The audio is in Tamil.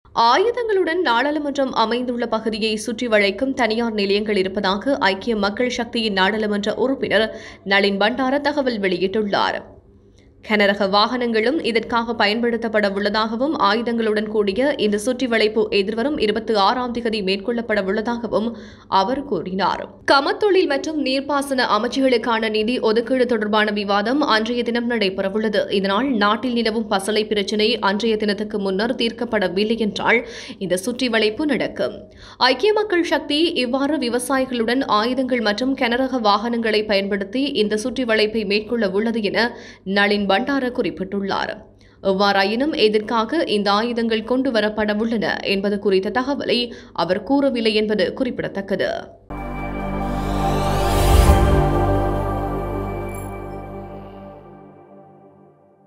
ஆயுதங்களுடன் நாடாளுமன்றம் அமைந்துள்ள பகுதியை சுற்றி வளைக்கும் தனியார் நிலையங்கள் இருப்பதாக ஐக்கிய மக்கள் சக்தியின் நாடாளுமன்ற உறுப்பினர் நளின் பண்டார தகவல் வெளியிட்டுள்ளார் கனரக வாகனங்களும் இதற்காக பயன்படுத்தப்பட உள்ளதாகவும் ஆயுதங்களுடன் கூடிய இந்த சுற்றி வளைப்பு எதிர்வரும் இருபத்தி ஆறாம் தேதி மேற்கொள்ளப்பட உள்ளதாகவும் அவர் கூறினார் கமத்தொழில் மற்றும் நீர்ப்பாசன அமைச்சுகளுக்கான நிதி ஒதுக்கீடு தொடர்பான விவாதம் அன்றைய தினம் நடைபெறவுள்ளது இதனால் நாட்டில் நிலவும் பசலை பிரச்சினை அன்றைய தினத்துக்கு முன்னர் தீர்க்கப்படவில்லை என்றால் இந்த சுற்றி வளைப்பு நடக்கும் ஐக்கிய மக்கள் சக்தி இவ்வாறு விவசாயிகளுடன் ஆயுதங்கள் மற்றும் கனரக வாகனங்களை பயன்படுத்தி இந்த சுற்றி வளைப்பை மேற்கொள்ள உள்ளது என நளின் பண்டார குறிப்பிட்டுள்ளார் எவ்வாறாயினும் எதற்காக இந்த ஆயுதங்கள் கொண்டு வரப்பட உள்ளன என்பது குறித்த தகவலை அவர் கூறவில்லை என்பது குறிப்பிடத்தக்கது